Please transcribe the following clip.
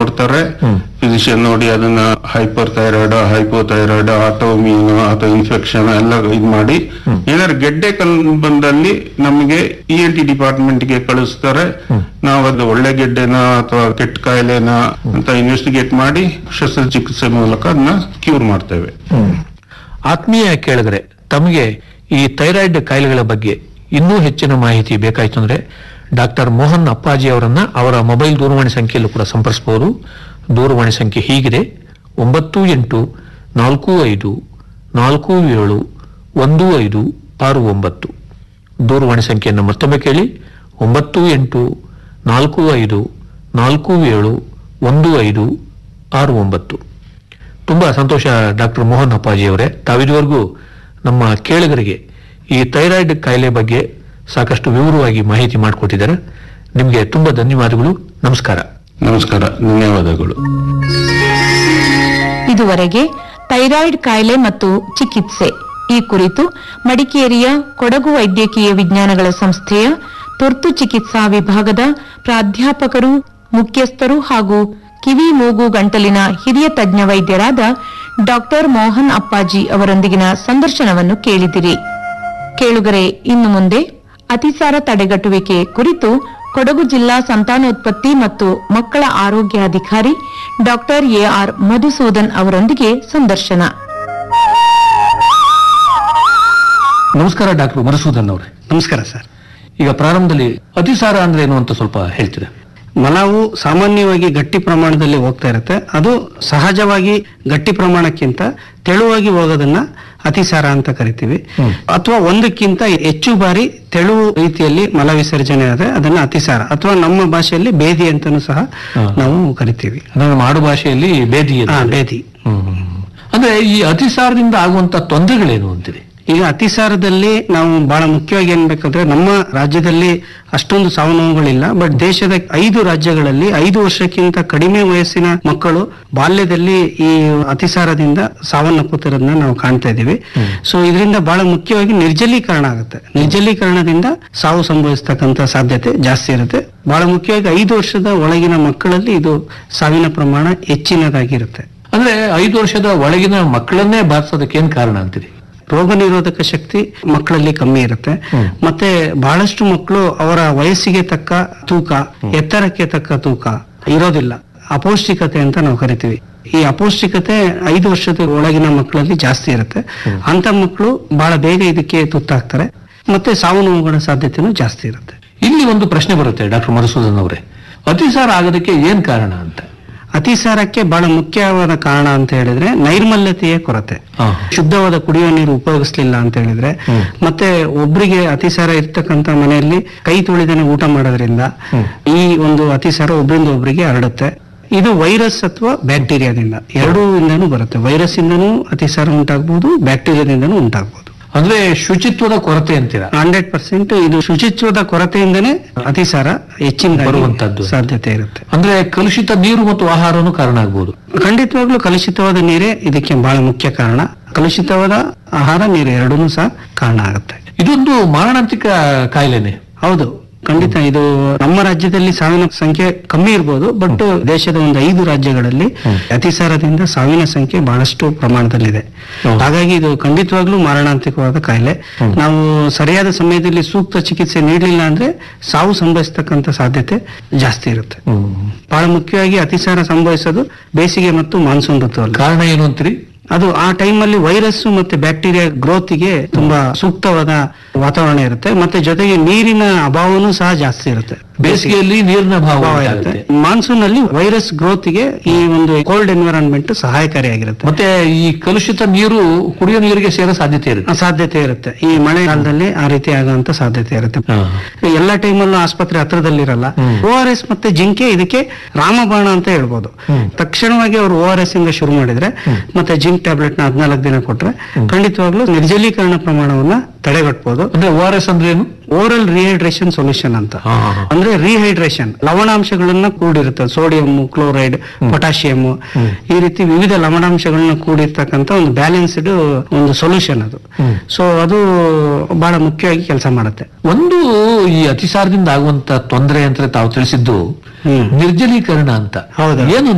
ಕೊಡ್ತಾರೆ ಫಿಸಿಷಿಯನ್ ನೋಡಿ ಅದನ್ನ ಹೈಪರ್ ಥೈರಾಯ್ಡ್ ಹೈಪೋಥೈರಾಯ್ಡ್ ಆಟೋಮ್ಯೂನ್ ಅಥವಾ ಇನ್ಫೆಕ್ಷನ್ ಎಲ್ಲ ಇದ್ ಮಾಡಿ ಏನಾದ್ರು ಗೆಡ್ಡೆ ಕಲ್ ಬಂದಲ್ಲಿ ನಮಗೆ ಇ ಎನ್ ಟಿ ಡಿಪಾರ್ಟ್ಮೆಂಟ್ ಗೆ ಕಳಿಸ್ತಾರೆ ನಾವು ಅದು ಒಳ್ಳೆ ಗೆಡ್ಡೆನ ಅಥವಾ ಕೆಟ್ಟ ಕಾಯಿಲೆನ ಅಂತ ಇನ್ವೆಸ್ಟಿಗೇಟ್ ಮಾಡಿ ಶಸ್ತ್ರಚಿಕಿತ್ಸೆ ಮೂಲಕ ಅದನ್ನ ಕ್ಯೂರ್ ಮಾಡ್ತೇವೆ ಆತ್ಮೀಯ ಕೇಳಿದ್ರೆ ತಮಗೆ ಈ ಥೈರಾಯ್ಡ್ ಕಾಯಿಲೆಗಳ ಬಗ್ಗೆ ಇನ್ನೂ ಹೆಚ್ಚಿನ ಮಾಹಿತಿ ಬೇಕಾಯ್ತು ಅಂದ್ರೆ ಡಾಕ್ಟರ್ ಮೋಹನ್ ಅಪ್ಪಾಜಿ ಅವರನ್ನ ಅವರ ಮೊಬೈಲ್ ದೂರವಾಣಿ ಸಂಖ್ಯೆಯಲ್ಲೂ ಕೂಡ ಸಂಪರ್ಸಬಹುದು ದೂರವಾಣಿ ಸಂಖ್ಯೆ ಹೀಗಿದೆ ಒಂಬತ್ತು ಎಂಟು ನಾಲ್ಕು ಐದು ನಾಲ್ಕು ಏಳು ಒಂದು ಐದು ಆರು ಒಂಬತ್ತು ದೂರವಾಣಿ ಸಂಖ್ಯೆಯನ್ನು ಮತ್ತೊಮ್ಮೆ ಕೇಳಿ ಒಂಬತ್ತು ಎಂಟು ನಾಲ್ಕು ಐದು ನಾಲ್ಕು ಏಳು ಒಂದು ಐದು ಆರು ಒಂಬತ್ತು ತುಂಬಾ ಸಂತೋಷ ಡಾಕ್ಟರ್ ಮೋಹನ್ ಅಪ್ಪಾಜಿ ಅವರೇ ತಾವಿದುವರೆಗೂ ನಮ್ಮ ಕೇಳುಗರಿಗೆ ಈ ಥೈರಾಯ್ಡ್ ಕಾಯಿಲೆ ಬಗ್ಗೆ ಸಾಕಷ್ಟು ವಿವರವಾಗಿ ಮಾಹಿತಿ ಮಾಡಿಕೊಟ್ಟಿದ್ದಾರೆ ನಿಮಗೆ ತುಂಬಾ ಧನ್ಯವಾದಗಳು ನಮಸ್ಕಾರ ನಮಸ್ಕಾರ ಧನ್ಯವಾದಗಳು ಇದುವರೆಗೆ ಥೈರಾಯ್ಡ್ ಕಾಯಿಲೆ ಮತ್ತು ಚಿಕಿತ್ಸೆ ಈ ಕುರಿತು ಮಡಿಕೇರಿಯ ಕೊಡಗು ವೈದ್ಯಕೀಯ ವಿಜ್ಞಾನಗಳ ಸಂಸ್ಥೆಯ ತುರ್ತು ಚಿಕಿತ್ಸಾ ವಿಭಾಗದ ಪ್ರಾಧ್ಯಾಪಕರು ಮುಖ್ಯಸ್ಥರು ಹಾಗೂ ಕಿವಿ ಮೂಗು ಗಂಟಲಿನ ಹಿರಿಯ ತಜ್ಞ ವೈದ್ಯರಾದ ಡಾಕ್ಟರ್ ಮೋಹನ್ ಅಪ್ಪಾಜಿ ಅವರೊಂದಿಗಿನ ಸಂದರ್ಶನವನ್ನು ಕೇಳಿದಿರಿ ಕೇಳುಗರೆ ಇನ್ನು ಮುಂದೆ ಅತಿಸಾರ ತಡೆಗಟ್ಟುವಿಕೆ ಕುರಿತು ಕೊಡಗು ಜಿಲ್ಲಾ ಸಂತಾನೋತ್ಪತ್ತಿ ಮತ್ತು ಮಕ್ಕಳ ಆರೋಗ್ಯಾಧಿಕಾರಿ ಡಾಕ್ಟರ್ ಎಆರ್ ಮಧುಸೂದನ್ ಅವರೊಂದಿಗೆ ಸಂದರ್ಶನ ನಮಸ್ಕಾರ ಡಾಕ್ಟರ್ ಮಧುಸೂದನ್ ಅವರೇ ನಮಸ್ಕಾರ ಸರ್ ಈಗ ಪ್ರಾರಂಭದಲ್ಲಿ ಅತಿಸಾರ ಅಂದ್ರೆ ಏನು ಅಂತ ಸ್ವಲ್ಪ ಹೇಳ್ತೀರಾ ಮಲವು ಸಾಮಾನ್ಯವಾಗಿ ಗಟ್ಟಿ ಪ್ರಮಾಣದಲ್ಲಿ ಹೋಗ್ತಾ ಇರುತ್ತೆ ಅದು ಸಹಜವಾಗಿ ಗಟ್ಟಿ ಪ್ರಮಾಣಕ್ಕಿಂತ ತೆಳುವಾಗಿ ಹೋಗೋದನ್ನ ಅತಿಸಾರ ಅಂತ ಕರಿತೀವಿ ಅಥವಾ ಒಂದಕ್ಕಿಂತ ಹೆಚ್ಚು ಬಾರಿ ತೆಳುವು ರೀತಿಯಲ್ಲಿ ಮಲ ವಿಸರ್ಜನೆ ಆದ್ರೆ ಅದನ್ನ ಅತಿಸಾರ ಅಥವಾ ನಮ್ಮ ಭಾಷೆಯಲ್ಲಿ ಬೇದಿ ಅಂತಾನೂ ಸಹ ನಾವು ಕರಿತೀವಿ ಅಂದ್ರೆ ನಮ್ಮ ಆಡು ಭಾಷೆಯಲ್ಲಿ ಬೇದಿ ಅಂತ. ಹಾ ಬೇದಿ ಹ್ಮ್. ಅಂದ್ರೆ ಈ ಅತಿಸಾರದಿಂದ ಆಗುವಂತ ತೊಂದರೆಗಳೇನು ಅಂತೀರಿ ಈಗ ಅತಿಸಾರದಲ್ಲಿ ನಾವು ಬಹಳ ಮುಖ್ಯವಾಗಿ ಏನ್ ಬೇಕಂದ್ರೆ ನಮ್ಮ ರಾಜ್ಯದಲ್ಲಿ ಅಷ್ಟೊಂದು ಸಾವು ನೋವುಗಳಿಲ್ಲ ಬಟ್ ದೇಶದ ಐದು ರಾಜ್ಯಗಳಲ್ಲಿ ಐದು ವರ್ಷಕ್ಕಿಂತ ಕಡಿಮೆ ವಯಸ್ಸಿನ ಮಕ್ಕಳು ಬಾಲ್ಯದಲ್ಲಿ ಈ ಅತಿಸಾರದಿಂದ ಸಾವನ್ನಪ್ಪುತ್ತಿರೋದನ್ನ ನಾವು ಕಾಣ್ತಾ ಇದೀವಿ ಸೊ ಇದರಿಂದ ಬಹಳ ಮುಖ್ಯವಾಗಿ ನಿರ್ಜಲೀಕರಣ ಆಗುತ್ತೆ ನಿರ್ಜಲೀಕರಣದಿಂದ ಸಾವು ಸಂಭವಿಸ್ತಕ್ಕಂತ ಸಾಧ್ಯತೆ ಜಾಸ್ತಿ ಇರುತ್ತೆ ಬಹಳ ಮುಖ್ಯವಾಗಿ ಐದು ವರ್ಷದ ಒಳಗಿನ ಮಕ್ಕಳಲ್ಲಿ ಇದು ಸಾವಿನ ಪ್ರಮಾಣ ಹೆಚ್ಚಿನದಾಗಿರುತ್ತೆ ಅಂದ್ರೆ ಐದು ವರ್ಷದ ಒಳಗಿನ ಮಕ್ಕಳನ್ನೇ ಬಾರಿಸೋದಕ್ಕೆ ಏನ್ ಕಾರಣ ಅಂತೀರಿ ರೋಗ ನಿರೋಧಕ ಶಕ್ತಿ ಮಕ್ಕಳಲ್ಲಿ ಕಮ್ಮಿ ಇರುತ್ತೆ ಮತ್ತೆ ಬಹಳಷ್ಟು ಮಕ್ಕಳು ಅವರ ವಯಸ್ಸಿಗೆ ತಕ್ಕ ತೂಕ ಎತ್ತರಕ್ಕೆ ತಕ್ಕ ತೂಕ ಇರೋದಿಲ್ಲ ಅಪೌಷ್ಟಿಕತೆ ಅಂತ ನಾವು ಕರಿತೀವಿ ಈ ಅಪೌಷ್ಟಿಕತೆ ಐದು ವರ್ಷದ ಒಳಗಿನ ಮಕ್ಕಳಲ್ಲಿ ಜಾಸ್ತಿ ಇರುತ್ತೆ ಅಂತ ಮಕ್ಕಳು ಬಹಳ ಬೇಗ ಇದಕ್ಕೆ ತುತ್ತಾಗ್ತಾರೆ ಮತ್ತೆ ಸಾವು ನೋವುಗಳ ಸಾಧ್ಯತೆನೂ ಜಾಸ್ತಿ ಇರುತ್ತೆ ಇಲ್ಲಿ ಒಂದು ಪ್ರಶ್ನೆ ಬರುತ್ತೆ ಡಾಕ್ಟರ್ ಮಧುಸೂದನ್ ಅವರೇ ಅತಿಸಾರ ಆಗೋದಕ್ಕೆ ಏನ್ ಕಾರಣ ಅಂತ ಅತಿಸಾರಕ್ಕೆ ಬಹಳ ಮುಖ್ಯವಾದ ಕಾರಣ ಅಂತ ಹೇಳಿದ್ರೆ ನೈರ್ಮಲ್ಯತೆಯ ಕೊರತೆ ಹಾ. ಶುದ್ಧವಾದ ಕುಡಿಯುವ ನೀರು ಉಪಯೋಗಿಸ್ಲಿಲ್ಲ ಅಂತ ಹೇಳಿದ್ರೆ ಮತ್ತೆ ಒಬ್ರಿಗೆ ಅತಿಸಾರ ಇರ್ತಕ್ಕಂತ ಮನೆಯಲ್ಲಿ ಕೈ ತೊಳೆದೇನೆ ಊಟ ಮಾಡೋದ್ರಿಂದ ಈ ಒಂದು ಅತಿಸಾರ ಒಬ್ರಿಂದ ಒಬ್ರಿಗೆ ಹರಡುತ್ತೆ ಇದು ವೈರಸ್ ಅಥವಾ ಬ್ಯಾಕ್ಟೀರಿಯಾದಿಂದ ಎರಡೂ ಇಂದನೂ ಬರುತ್ತೆ ವೈರಸ್ ಇಂದನೂ ಅತಿಸಾರ ಉಂಟಾಗಬಹುದು ಬ್ಯಾಕ್ಟೀರಿಯಾದಿಂದನೂ ಉಂಟಾಗಬಹುದು ಅಂದ್ರೆ ಶುಚಿತ್ವದ ಕೊರತೆ ಅಂತೀರಾ ಹಂಡ್ರೆಡ್ ಪರ್ಸೆಂಟ್ ಇದು ಶುಚಿತ್ವದ ಕೊರತೆಯಿಂದನೇ ಅತಿಸಾರ ಹೆಚ್ಚಿನ ಬರುವಂತದ್ದು. ಸಾಧ್ಯತೆ ಇರುತ್ತೆ ಅಂದ್ರೆ ಕಲುಷಿತ ನೀರು ಮತ್ತು ಆಹಾರನೂ ಕಾರಣ ಆಗ್ಬೋದು ಖಂಡಿತವಾಗ್ಲೂ ಕಲುಷಿತವಾದ ನೀರೇ ಇದಕ್ಕೆ ಬಹಳ ಮುಖ್ಯ ಕಾರಣ ಕಲುಷಿತವಾದ ಆಹಾರ ನೀರು ಎರಡೂ ಸಹ ಕಾರಣ ಆಗುತ್ತೆ ಇದೊಂದು ಮಾರಣಾಂತಿಕ ಕಾಯಿಲೆನೆ ಹೌದು ಖಂಡಿತ ಇದು ನಮ್ಮ ರಾಜ್ಯದಲ್ಲಿ ಸಾವಿನ ಸಂಖ್ಯೆ ಕಮ್ಮಿ ಇರ್ಬೋದು ಬಟ್ ದೇಶದ ಒಂದು ಐದು ರಾಜ್ಯಗಳಲ್ಲಿ ಅತಿಸಾರದಿಂದ ಸಾವಿನ ಸಂಖ್ಯೆ ಬಹಳಷ್ಟು ಪ್ರಮಾಣದಲ್ಲಿದೆ ಹೌದು. ಹಾಗಾಗಿ ಇದು ಖಂಡಿತವಾಗ್ಲೂ ಮಾರಣಾಂತಿಕವಾದ ಕಾಯಿಲೆ ನಾವು ಸರಿಯಾದ ಸಮಯದಲ್ಲಿ ಸೂಕ್ತ ಚಿಕಿತ್ಸೆ ನೀಡಲಿಲ್ಲ ಅಂದ್ರೆ ಸಾವು ಸಂಭವಿಸ್ತಕ್ಕಂತ ಸಾಧ್ಯತೆ ಜಾಸ್ತಿ ಇರುತ್ತೆ ಬಹಳ ಮುಖ್ಯವಾಗಿ ಅತಿಸಾರ ಸಂಭವಿಸೋದು ಬೇಸಿಗೆ ಮತ್ತು ಮಾನ್ಸೂನ್ ಋತುವಲ್ಲಿ ಕಾರಣ ಏನು ಅಂತೀರಿ ಅದು ಆ ಟೈಮಲ್ಲಿ ವೈರಸ್ ಮತ್ತೆ ಬ್ಯಾಕ್ಟೀರಿಯಾ ಗ್ರೋತ್ಗೆ ತುಂಬಾ ಸೂಕ್ತವಾದ ವಾತಾವರಣ ಇರುತ್ತೆ ಮತ್ತೆ ಜೊತೆಗೆ ನೀರಿನ ಅಭಾವನೂ ಸಹ ಜಾಸ್ತಿ ಇರುತ್ತೆ ಬೇಸಿಗೆಯಲ್ಲಿ ನೀರಿನ ಭಾವ ಅಭಾವ ಇರುತ್ತೆ ಉಂಟಾಗುತ್ತೆ. ಮಾನ್ಸೂನ್ ಅಲ್ಲಿ ವೈರಸ್ ಗ್ರೋತ್ಗೆ ಈ ಒಂದು ಕೋಲ್ಡ್ ಎನ್ವಿರಾನ್ಮೆಂಟ್ ಸಹಾಯಕಾರಿಯಾಗಿರುತ್ತೆ ಮತ್ತೆ ಈ ಕಲುಷಿತ ನೀರು ಕುಡಿಯೋ ನೀರಿಗೆ ಸೇರೋ ಸಾಧ್ಯತೆ ಆ ಇರುತ್ತೆ ಸಾಧ್ಯತೆ ಇರುತ್ತೆ ಈ ಮಳೆಗಾಲದಲ್ಲಿ ಆ ರೀತಿ ಆಗುವಂತ ಸಾಧ್ಯತೆ ಇರುತ್ತೆ ಹಾ. ಎಲ್ಲ ಟೈಮಲ್ಲೂ ಆಸ್ಪತ್ರೆ ಹತ್ರದಲ್ಲಿರಲ್ಲ ಓ ಆರ್ ಎಸ್ ಮತ್ತೆ ಜಿಂಕೆ ಇದಕ್ಕೆ ರಾಮಬಾಣ ಅಂತ ಹೇಳ್ಬೋದು ತಕ್ಷಣವಾಗಿ ಅವರು ಓ ಆರ್ ಎಸ್ ಇಂದ ಶುರು ಮಾಡಿದ್ರೆ ಮತ್ತೆ ಜಿಂಕ್ ಟ್ಯಾಬ್ಲೆಟ್ ನ ಹದಿನಾಲ್ಕು ದಿನ ಕೊಟ್ರೆ ಖಂಡಿತವಾಗ್ಲೂ ನಿರ್ಜಲೀಕರಣ ಪ್ರಮಾಣವನ್ನ ತಡೆಗಟ್ಟಬಹುದು ಅಂದ್ರೆ ಓ ಆರ್ ಎಸ್ ಅಂದ್ರೆ ಏನು ಓರಲ್ ರಿಹೈಡ್ರೇಷನ್ ಸೊಲ್ಯೂಷನ್ ಅಂತ ಹಾ, ಹಾ, ಹಾ. ಅಂದ್ರೆ ರಿಹೈಡ್ರೇಷನ್ ಲವಣಾಂಶಗಳನ್ನ ಕೂಡಿರುತ್ತೆ ಸೋಡಿಯಂ ಕ್ಲೋರೈಡ್ ಪೊಟ್ಯಾಷಿಯಂ ಈ ರೀತಿ ವಿವಿಧ ಲವಣಾಂಶಗಳನ್ನ ಕೂಡಿರ್ತಕ್ಕಂಥ ಒಂದು ಬ್ಯಾಲೆನ್ಸ್ಡ್ ಒಂದು ಸೊಲ್ಯೂಷನ್ ಅದು ಸೊ ಅದು ಬಹಳ ಮುಖ್ಯವಾಗಿ ಕೆಲಸ ಮಾಡುತ್ತೆ ಒಂದು ಈ ಅತಿಸಾರದಿಂದ ಆಗುವಂತ ತೊಂದರೆ ಅಂತ ತಾವು ತಿಳಿಸಿದ್ದು ಹ್ಮ್ ನಿರ್ಜಲೀಕರಣ ಅಂತ ಹೌದು. ಏನು